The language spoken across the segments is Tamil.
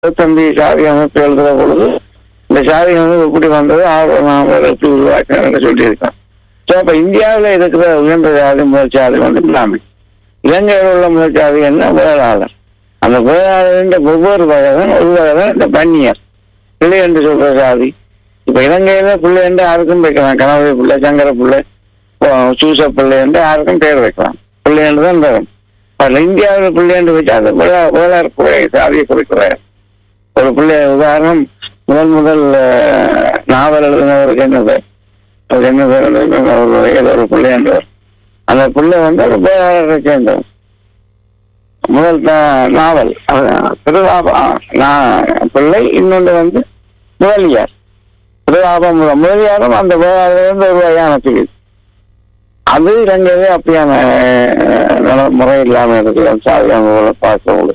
தம்பி சாதி அமைப்பு எழுதுற பொழுது இந்த சாதி அமைப்பு எப்படி வந்தது ஆர்வம் நாங்கள் எப்படி உருவாக்கினு சொல்லியிருக்கோம் ஸோ அப்போ இந்தியாவில் இருக்கிற உயர்ந்த ஜாதி முதல் சாதி வந்து பிராமின் இலங்கையில் உள்ள முதல் சாதி என்ன வேளாளர் அந்த வேளாளரின் ஒவ்வொரு வகை தான் ஒரு வகை தான் இந்த பன்னியர் பிள்ளை என்று சொல்ற சாதி இப்ப இலங்கையில பிள்ளை என்று யாருக்கும் வைக்கலாம் கணவரி பிள்ளை சங்கர பிள்ளை அஹ் சூச பிள்ளை என்று யாருக்கும் பேர் வைக்கலாம் பிள்ளை என்று தான் வரும் அதில் இந்தியாவில் பிள்ளை என்று வச்சா அது வேளா- வேளார் பிள்ளை சாதியை குறிக்கிறார் ஒரு பிள்ளை உதாரணம் முதல் முதல் அஹ், நாவல் எழுதினவருக்கு என்ன பேர் அவருக்கு என்ன பேர் ஒரு ஏதோ ஒரு பிள்ளை என்றவர் அந்த பிள்ளை வந்து ஒரு வேளாளரை சேர்ந்தவர் முதல் நா- நாவல் அஹ், திருவாபா நா- பிள்ளை இன்னொன்று வந்து முதலியார் திருவாபம் முதலியாரும் அந்த வேளாளர்ந்து ஒரு வகையான பிரிவு அது இலங்கையிலே அப்படியான அஹ், நல- முறை இல்லாம இருக்கிற சாதி அமைப்புகளை பார்க்க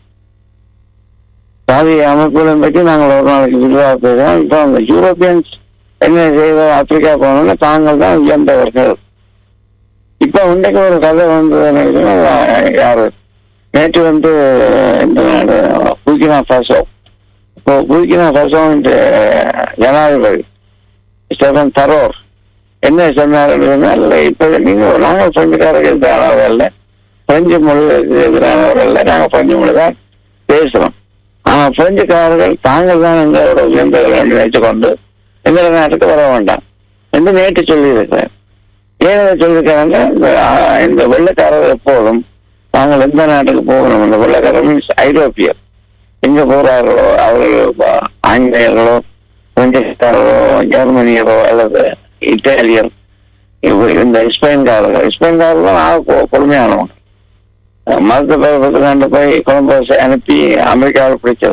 சாதி அமைப்புகளை பற்றி நாங்கள் ஒரு நாளைக்கு விரிவாக பேசுகிறோம் இப்போ அந்த யூரோப்பியன்ஸ் என்ன செய்த ஆப்பிரிக்கா போனோம்னா தாங்கள் தான் உயர்ந்தவர்கள் இப்போ இன்றைக்கு ஒரு கதை வந்து என்னன்னா, யாரு நேற்று வந்து இந்த நாடு புர்கினா பாசோ இப்போ புர்கினா பாசோ ஜனாதிபதி ஸ்டெஃபன் தரோர் என்ன சொன்னாருன்னு சொன்னால் இப்போ நீங்கள் நாங்கள் பிரெஞ்சுக்காரர்கள் எதிரானவர்கள் பிரெஞ்சு மொழிக்கு எதிரானவர்கள் நாங்கள் பிரெஞ்சு மொழி தான் பேசுகிறோம் ஆனால் பிரெஞ்சுக்காரர்கள் தாங்கள் தான் எங்களோட உயர்ந்தவர்கள் என்று நினைத்து கொண்டு எங்களோட நாட்டுக்கு வர வேண்டாம் என்று நேற்று சொல்லியிருக்கிறேன் ஏன் இதை சொல்லியிருக்காங்க இந்த ஆ, இந்த வெள்ளக்காரர்கள் எப்போதும் தாங்கள் எந்த நாட்டுக்கு போகணும் இந்த வெள்ளக்காரர் மீன்ஸ் ஐரோப்பியர் எங்க போறார்களோ அவர்கள் ப- ஆங்கிலேயர்களோ பிரெஞ்சுக்காரரோ ஜெர்மனியரோ அல்லது இத்தாலியர் இவ- இந்த ஸ்பெயின்காரர்கள் ஸ்பெயின்காரர்கள் ஆக கொ- கொடுமையானவங்க மருத்துவ பருவத்துக்காண்டு போய் கொலம்பஸ் அனுப்பி அமெரிக்காவில் பிடிச்சது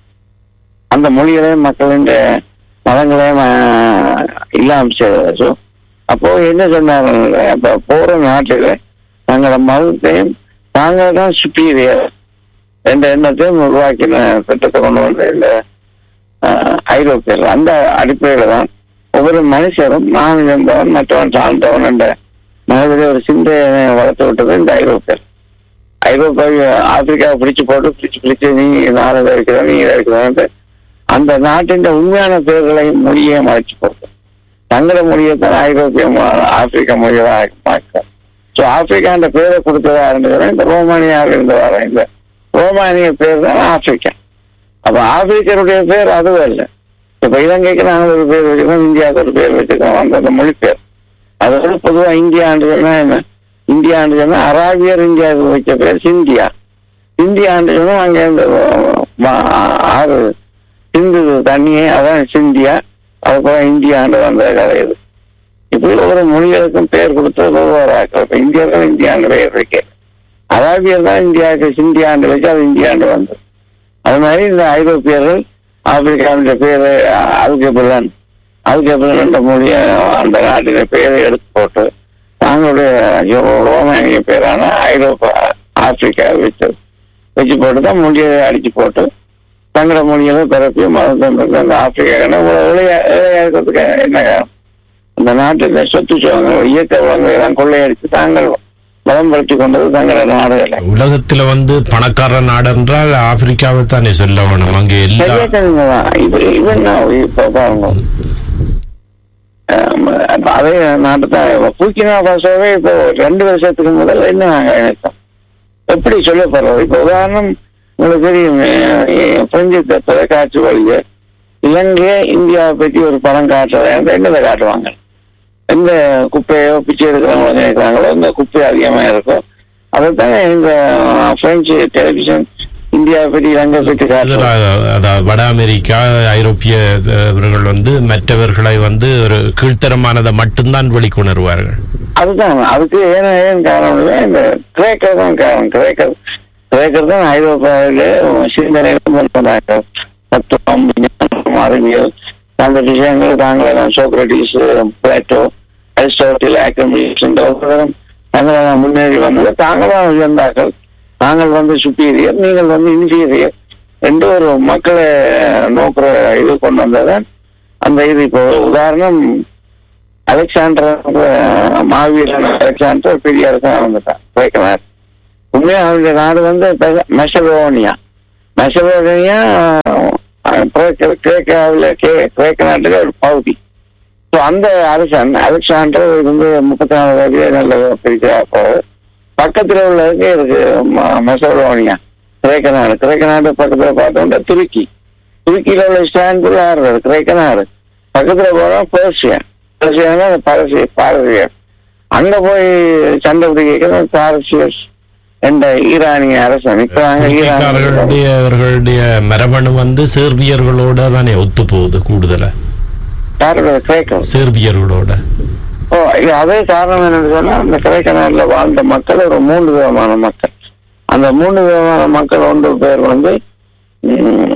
அந்த மொழிகளையும் மக்களின் மதங்களையும் ஆஹ், இல்லாம செய்தது ஸோ அப்போ என்ன சொன்னாங்க அப்ப போற நாட்டுல தங்களோட மதத்தையும் தாங்கள் தான் சுப்பீரியர் என்ற எண்ணத்தையும் உருவாக்கின திட்டத்தை கொண்டு வந்த இந்த ஆஹ், ஐரோப்பியர் அந்த அடிப்படையில தான் ஒவ்வொரு மனுஷரும் நான் இருந்தவன் மற்றவன் சார்ந்தவன் என்ற மனதிலே ஒரு சிந்தையை வளர்த்து விட்டது இந்த ஐரோப்பியர் ஐரோப்பா ஆப்பிரிக்காவை பிடிச்சு போட்டு பிடிச்சு பிடிச்சு நீ நாளை இருக்கிற நீ இதை இருக்கிற அந்த நாட்டின் உண்மையான பேர்களை மொழியை மறைச்சு போட்டு தங்கள மொழியை தான் ஐரோப்பிய மொ- ஆப்பிரிக்க மொழியாக மாற்றம் ஸோ ஆப்பிரிக்கான்ற பேரை கொடுத்ததா இருந்தது இந்த ரோமானியாவில் இருந்தவாறு இந்த ரோமானிய பேர் தான் ஆப்பிரிக்கா அப்ப ஆப்பிரிக்கருடைய பேர் அதுவும் இல்லை இப்ப இலங்கைக்கு நாங்கள் ஒரு பேர் வச்சுக்கோம் இந்தியாவுக்கு ஒரு பேர் வச்சுக்கோம் அந்த அந்த மொழி பேர் அதோட பொதுவா இந்தியான்னு சொன்னா என்ன இந்தியான்னு சொன்னா அராபியர் இந்தியாவுக்கு வச்ச பேர் சிந்தியா இந்தியான்னு சொன்னா அங்க இந்த ம- ஆறு சிந்து தண்ணியே அதான் சிந்தியா அதுக்கப்புறம் இந்தியான்னு வந்த கதை இது இப்படி ஒவ்வொரு மொழிகளுக்கும் பேர் கொடுத்தது ஒவ்வொரு ஆக்கள் இப்ப இந்தியர்கள் இந்தியான்னு பெயர் வைக்க அராபியர் தான் இந்தியாவுக்கு சிந்தியாண்டு வச்சு அது இந்தியாண்டு வந்தது அது மாதிரி இந்த ஐரோப்பியர்கள் ஆப்பிரிக்காவின் பேரு அல்கபிலன் அல்கபிலன் என்ற மொழியை அந்த நாட்டின் பெயரை எடுத்து போட்டு தாங்களுடைய ரோ- ரோமானிய பேரான ஐரோப்பா ஆப்பிரிக்கா வச்சு வச்சு போட்டு தான் மொழியை அடிச்சு போட்டு தங்களோட மொழிகளை பரப்பி மதம் அந்த ஆப்பிரிக்கா இருக்கிறதுக்கு என்ன காரணம்? அந்த நாட்டில் சொத்து சுகங்கள் இயக்க வளங்களை எல்லாம் கொள்ளையடித்து தாங்கள் பலம் படுத்தி கொண்டது தங்களோட நாடுகளை உலகத்துல வந்து பணக்கார நாடு என்றால் ஆப்பிரிக்காவை தானே சொல்ல வேணும் அங்கே எல்லா சரியா தெரியுங்கதான் இது இவன் இப்ப பாருங்க ஆம், அப்ப அதே நாட்டு தான் பூக்கினா பாசாவே இப்போ ரெண்டு வருஷத்துக்கு முதல்ல என்ன நாங்க நினைச்சோம் எப்படி சொல்லப்படுறது இப்போ உதாரணம் உங்களுக்கு தெரியும் அஹ், பிரெஞ்சு த- தொலைக்காட்சி வழிய இலங்கைய இந்தியாவை பற்றி ஒரு படம் காட்டுறத என்னதை காட்டுவாங்க எந்த குப்பையோ பிச்சை எடுக்கிறவங்க நினைக்கிறாங்களோ இந்த குப்பை அதிகமாக இருக்கும் அதைத்தான் இந்த பிரெஞ்சு டெலிவிஷன் இந்தியாவை பற்றி இலங்கை பற்றி காட்டுறாங்க இதுல, அதாவது வட அமெரிக்கா ஐரோப்பிய அஹ், இவர்கள் வந்து மற்றவர்களை வந்து ஒரு கீழ்த்தரமானதை மட்டும்தான் வெளிக்கொணர்வார்கள் அதுதான் அதுக்கு ஏன் ஏன் காரணம் இல்லை இந்த கிரேக்கர் தான் காரணம் கிரேக்கர் கிரேக்கர் தான் ஐரோப்பாவிலே சிந்தனைகள் கொண்டு வந்தாங்க தத்துவம் விஞ்ஞானம், அறிவியல் அந்த விஷயங்கள் தாங்களெல்லாம் சோக்ரட்டிஸ் பிளாட்டோ அரிஸ்டாட்டில் ஆக்கமிஸ் இந்த ஒவ்வொருவரும் தாங்களெல்லாம் முன்னேறி வந்தது தாங்களாம் உயர்ந்தார்கள் நாங்கள் வந்து சுப்பீரியர் நீங்கள் வந்து இன்ஃபீரியர் ரெண்டு ஒரு மக்களை நோக்குற இது கொண்டு வந்ததான் அந்த இது இப்போ உதாரணம் அலெக்சாண்டர் அஹ், மாவீரன் அலெக்சாண்டர் பெரிய அரசன் வந்துட்டான் கிரேக்க நாடு உண்மையா அவருடைய நாடு வந்து பெ- மெசடோனியா மெசபோடனியா கிரேக்காவில் கிரேக்க நாட்டுல ஒரு பகுதி ஸோ அந்த அரசன் அலெக்சாண்டர் வந்து முப்பத்தி நாலு வயதுல நல்ல பிரிச்சா போகுது பக்கத்துல உள்ளதுக்கு இருக்கு ம- மெசபடோனியா கிரேக்க நாடு கிரேக்க நாடு பக்கத்துல பார்த்தோம்னா துருக்கி துருக்கியில உள்ள இஸ்டான்புல் ஆறுறது கிரேக்க நாடு பக்கத்துல போனா பேர்சியா பேர்சியானா பாரசி பாரதியர் அங்க போய் சண்டை பிடிக்கிறது பாரசியஸ் என்ற ஈரானிய அரசன் இப்ப அங்க ஈரானிய துருக்கிக்காரர்களுடைய அவர்களுடைய மரபணு வந்து சேர்பியர்களோட தானே ஒத்து போகுது கூடுதலா கிரேக்கம் சேர்பியர்களோட ஓ இது அதே காரணம் என்னன்னு சொன்னா அந்த கிரேக்க நாட்டில் வாழ்ந்த மக்கள் ஒரு மூன்று விதமான மக்கள் அந்த மூன்று விதமான மக்கள் ஒன்று பேர் வந்து ம்,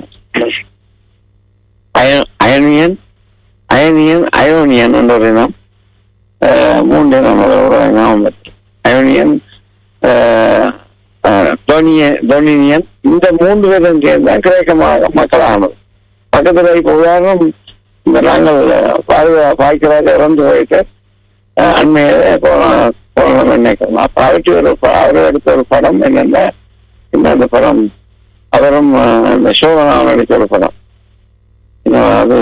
அய- அயனியன் அயனியன் அயோனியன் என்ற ஒரு இனம் அஹ், மூன்று இனம் அதோட ஞாபகம் இருக்கு. அயோனியன் அஹ், அஹ், டொனிய- டொனினியன் இந்த மூன்று பேரும் சேர்ந்து தான் கிரேக்க ம- மக்கள் ஆனது பக்கத்துல இப்ப உதாரணம் இந்த நாங்கள் பாதுகா பாய்க்கிறாக இறந்து போயிட்டு அஹ், அண்மையில போன- போனோம் நினைக்கிறோம் அப்ப அவருக்கு ஒரு ப- அவர் எடுத்த ஒரு படம் என்னன்னா இந்த அந்த படம் அவரும் அஹ், இந்த சோழனாவும் நடிச்ச ஒரு படம் இன்னும் அது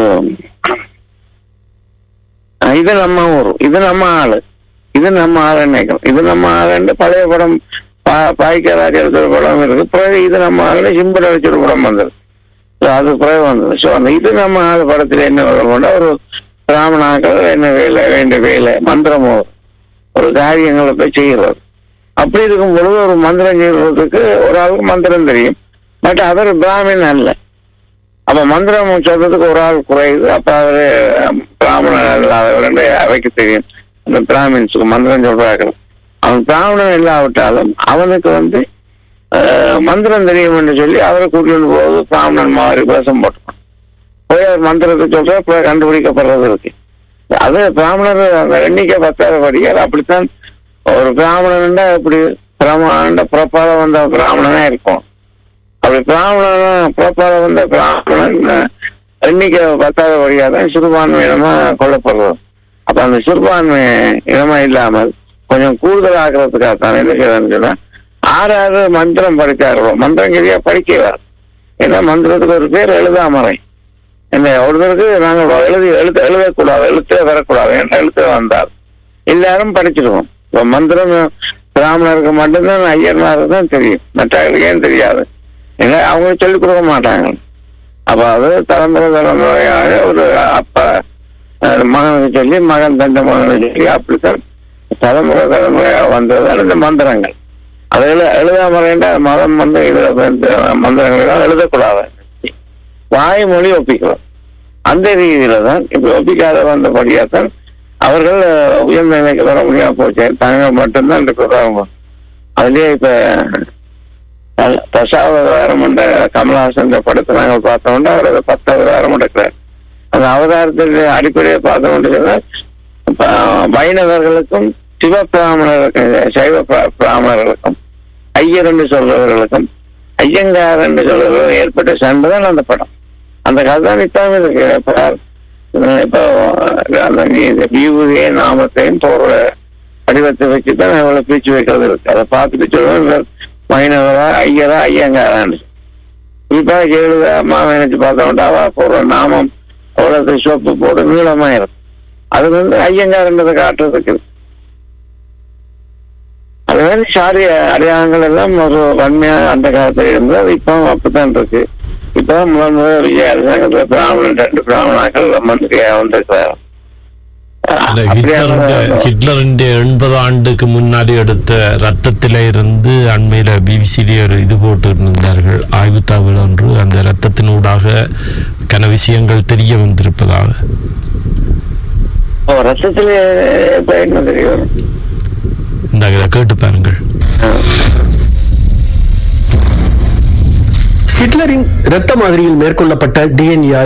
அஹ், இது நம்ம ஊர் இது நம்ம ஆளு இது நம்ம ஆளு நினைக்கிறோம் இது நம்ம ஆளுன்னு பழைய படம் பா- பாய்க்கராஜ் எடுத்த ஒரு படம் இருக்கு பிறகு இது நம்ம ஆளு சிம்பிள் அடிச்ச ஒரு படம் வந்தது So, அது பிறகு வந்தது ஸோ அந்த இது நம்ம ஆளு படத்துல என்ன வரும்னா ஒரு பிராமணாக்கள் என்ன வேலை வேண்டிய வேலை மந்திரமோ ஒரு காரியங்களை போய் செய்கிறது அப்படி இருக்கும் பொழுது ஒரு மந்திரம் செய்யறதுக்கு ஒரு ஆளுக்கு மந்திரம் தெரியும் பட் அவர் பிராமின் அல்ல அப்ப மந்திரம் சொல்றதுக்கு ஒரு ஆள் குறையுது அப்ப அவரு பிராமணன் அல்லாதவர் அவைக்கு தெரியும் அந்த பிராமின்ஸுக்கு மந்திரம் சொல்றாங்க அவன் பிராமணன் இல்லாவிட்டாலும் அவனுக்கு வந்து அஹ், மந்திரம் தெரியும் என்று சொல்லி அவரை கூட்டிட்டு போது பிராமணன் மாதிரி வேஷம் போட்டான் போய் அவர் மந்திரத்தை சொல்ற இப்ப கண்டுபிடிக்கப்படுறது இருக்கு அது பிராமணர் அந்த எண்ணிக்கை பத்தாதபடியால் அப்படித்தான் ஒரு பிராமணன் எப்படி பிராமணன் புறப்பால வந்த பிராமணனா இருக்கும் அப்படி பிராமணனா புறப்பால வந்த பிராமணன் எண்ணிக்கை பத்தாதபடியா தான் சிறுபான்மை இனமா கொல்லப்படுறது அப்ப அந்த சிறுபான்மை இனமா இல்லாமல் கொஞ்சம் கூடுதல் ஆகிறதுக்காக தான் என்ன செய்யறதுன்னு சொன்னா ஆறாறு மந்திரம் படிச்சார்களோ மந்திரம் சரியா படிக்கிறார் ஏன்னா மந்திரத்துக்கு ஒரு பேர் எழுதாமறை என்ன ஒருத்தருக்கு நாங்கள் எழுதி எழுத எழுதக்கூடாது எழுத்தே வரக்கூடாது என்ற எழுத்து வந்தால் எல்லாரும் படிச்சிருவோம் இப்போ மந்திரம் பிராமணருக்கு மட்டும்தான் ஐயர்மாருக்கு தான் தெரியும் மற்றவர்களுக்கு ஏன் தெரியாது ஏன்னா அவங்க சொல்லிக் கொடுக்க மாட்டாங்க அப்ப அது தலைமுறை தலைமுறையாக ஒரு அப்பா அஹ், மகனுக்கு சொல்லி மகன் தந்த மகனுக்கு சொல்லி அப்படித்தான் தலைமுறை தலைமுறையாக வந்தது இந்த மந்திரங்கள் அது எழு எழுதாமறைன்ற மதம் வந்து எழுத மந்திரங்கள் எழுதக்கூடாது வாய்மொழி ஒப்பிக்கலாம் அந்த ரீதியில தான் இப்ப ஒப்பிக்காத வந்தபடியா தான் அவர்கள் அஹ், உயர்ந்த நிலைக்கு வர முடியாம போச்சு தாங்கள் மட்டும்தான் இருக்கிறாங்க அதுலயே இப்ப அஹ், தசாவதாரம் என்ற கமலஹாசன் படத்தை நாங்கள் பார்த்தோம்னா அவர் அதை பத்து அவதாரம் எடுக்கிறார் அந்த அவதாரத்தின் அடிப்படையை பார்த்தோம்னு சொன்னா இப்ப, வைணவர்களுக்கும் சிவ பிராமணர்களுக்கும் சைவ பிர- பிராமணர்களுக்கும் ஐயர் என்று சொல்றவர்களுக்கும் ஐயங்கார் என்று சொல்றவர்கள் ஏற்பட்ட சண்டை தான் அந்த படம் அந்த கதை தான் நித்தாம இருக்கு இப்ப அஹ் இப்போ அந்த நீ- வியூதியை நாமத்தையும் போற வடிவத்தை வச்சு தான் அவ்வளவு பேச்சு வைக்கிறது இருக்கு அதை பார்த்துட்டு சொல்லுவேன் மைனவரா ஐயரா ஐயங்காரான்னு குறிப்பா ஜெயலலிதா அம்மா நினைச்சு பார்த்தோம்னா அவ போடுற நாமம் அவ்வளவு சோப்பு போட்டு நீளமா இருக்கும் அது வந்து ஐயங்காரன்றதை காட்டுறதுக்கு இருக்கு. அது மாதிரி சாரி அடையாளங்கள் எல்லாம் ஒரு வன்மையா அந்த காலத்துல இருந்தது அது இப்போ அப்படித்தான் இருக்கு இப்போ முதல் முதல் விஜய அரசாங்கத்துல பிராமணன் ரெண்டு பிராமணாக்கள் மந்திரியா வந்திருக்கிறார் இந்த அப்படியான ஹிட்லருடைய ஹிட்லருடைய எண்பது ஆண்டுக்கு முன்னாடி எடுத்த ரத்தத்தில இருந்து அண்மையில பிபிசியிலே ஒரு இது போட்டு இருந்தார்கள் ஆய்வு தகவல் ஒன்று அந்த ரத்தத்தினூடாக கன விஷயங்கள் தெரிய வந்திருப்பதாக ஓ ரத்தத்துல இப்ப என்ன தெரியும் இந்த இதை கேட்டு பாருங்கள் ஆ. ஹிட்லரின் இரத்த மாதிரியில் மேற்கொள்ளப்பட்ட டிஎன்ஏ ஆய்வு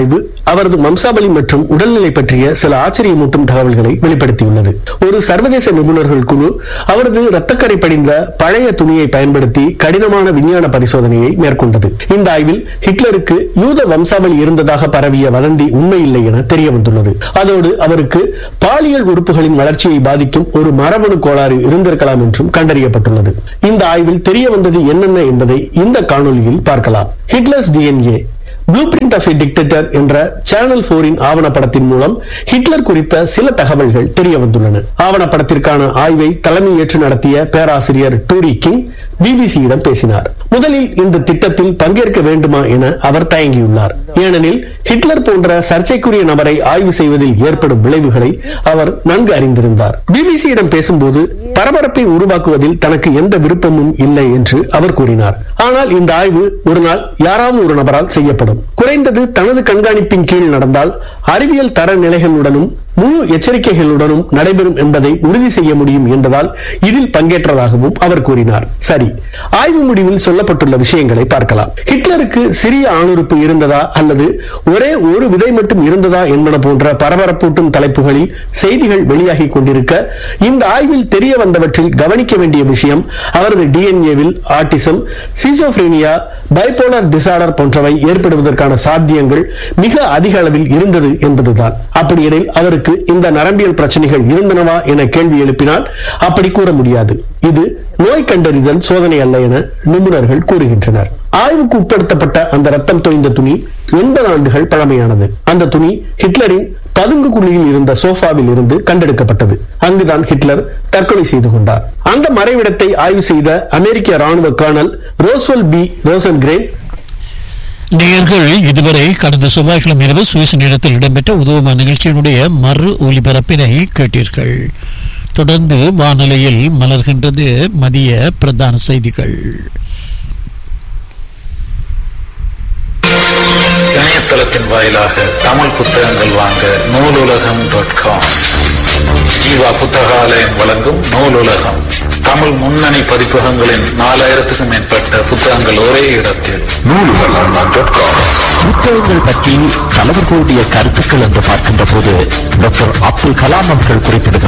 அவரது வம்சாவளி மற்றும் உடல்நிலை பற்றிய சில ஆச்சரியமூட்டும் தகவல்களை வெளிப்படுத்தியுள்ளது ஒரு சர்வதேச நிபுணர்கள் குழு அவரது இரத்தக்கரை படிந்த பழைய துணியை பயன்படுத்தி கடினமான விஞ்ஞான பரிசோதனையை மேற்கொண்டது இந்த ஆய்வில் ஹிட்லருக்கு யூத வம்சாவளி இருந்ததாக பரவிய வதந்தி உண்மையில்லை என தெரிய வந்துள்ளது அதோடு அவருக்கு பாலியல் உறுப்புகளின் வளர்ச்சியை பாதிக்கும் ஒரு மரபணு கோளாறு இருந்திருக்கலாம் என்றும் கண்டறியப்பட்டுள்ளது இந்த ஆய்வில் தெரிய வந்தது என்னென்ன என்பதை இந்த காணொளியில் பார்க்கலாம் Hitler's DNA blueprint of dictator என்ற சேனல் போரின் ஆவணப்படத்தின் மூலம் ஹிட்லர் குறித்த சில தகவல்கள் தெரிய வந்துள்ளன ஆவணப்படத்திற்கான ஆய்வை தலைமையேற்று நடத்திய பேராசிரியர் டூரி கிங் பிபிசியிடம் பேசினார் முதலில் இந்த திட்டத்தில் பங்கேற்க வேண்டுமா என அவர் தயங்கியுள்ளார் ஏனெனில் ஹிட்லர் போன்ற சர்ச்சைக்குரிய நபரை ஆய்வு செய்வதில் ஏற்படும் விளைவுகளை அவர் நன்கு அறிந்திருந்தார் பிபிசியிடம் பேசும்போது பரபரப்பை உருவாக்குவதில் தனக்கு எந்த விருப்பமும் இல்லை என்று அவர் கூறினார் ஆனால் இந்த ஆய்வு ஒரு நாள் யாராவது ஒரு நபரால் செய்யப்படும் குறைந்தது தனது கண்காணிப்பின் கீழ் நடந்தால் அறிவியல் தர நிலைகளுடனும் முழு எச்சரிக்கைகளுடனும் நடைபெறும் என்பதை உறுதி செய்ய முடியும் என்பதால் இதில் பங்கேற்றதாகவும் அவர் கூறினார் சரி ஆய்வு முடிவில் சொல்லப்பட்டுள்ள விஷயங்களை பார்க்கலாம் ஹிட்லருக்கு சிறிய ஆணுறுப்பு இருந்ததா அல்லது ஒரே ஒரு விதை மட்டும் இருந்ததா என்பன போன்ற பரபரப்பூட்டும் தலைப்புகளில் செய்திகள் வெளியாகி கொண்டிருக்க இந்த ஆய்வில் தெரிய வந்தவற்றில் கவனிக்க வேண்டிய விஷயம் அவரது டிஎன்ஏவில் ஆட்டிசம் சீசோப்ரீனியா பைபோலார் டிசார்டர் போன்றவை ஏற்படுவதற்கான சாத்தியங்கள் மிக அதிக அளவில் இருந்தது என்பதுதான் அப்படியெனில் அவருக்கு இந்த நரம்பியல் பிரச்சனைகள் இருந்தனவா என கேள்வி எழுப்பினால் அப்படி கூற முடியாது இது நோய் கண்டறிதல் சோதனை அல்ல என நிபுணர்கள் கூறுகின்றனர் ஆய்வுக்கு உட்படுத்தப்பட்ட அந்த ரத்தம் தோய்ந்த துணி எண்பது ஆண்டுகள் பழமையானது அந்த துணி ஹிட்லரின் பதுங்கு குழியில் இருந்த சோஃபாவில் இருந்து கண்டெடுக்கப்பட்டது அங்குதான் ஹிட்லர் தற்கொலை செய்து கொண்டார் அந்த மறைவிடத்தை ஆய்வு செய்த அமெரிக்க ராணுவ colonel Roswell P Rosencrane நேயர்கள் இதுவரை கடந்த செவ்வாய்க்கிழமை இரவு சுவிஸ் நேரத்தில் இடம்பெற்ற உதவுமா நிகழ்ச்சியினுடைய மறு ஒலிபரப்பினை கேட்டீர்கள் தொடர்ந்து வானிலையில் மலர்கின்றது மதிய பிரதான செய்திகள் இணையதளத்தின் வாயிலாக தமிழ் புத்தகங்கள் வாங்க நூலுலகம் டாட் காம் ஜீவா புத்தகாலயம் வழங்கும் நூலுலகம் தமிழ் முன்னணி பதிப்பகங்களின் நாலாயிரத்துக்கும் மேற்பட்ட புத்தகங்கள் ஒரே இடத்தில் நூலுலகம் டாட் காம் புத்தகங்கள் பற்றி தலைவர் கூடிய கருத்துக்கள் என்று பார்க்கின்ற போது டாக்டர் அப்துல் கலாம் அவர்கள் குறிப்பிடுகின்ற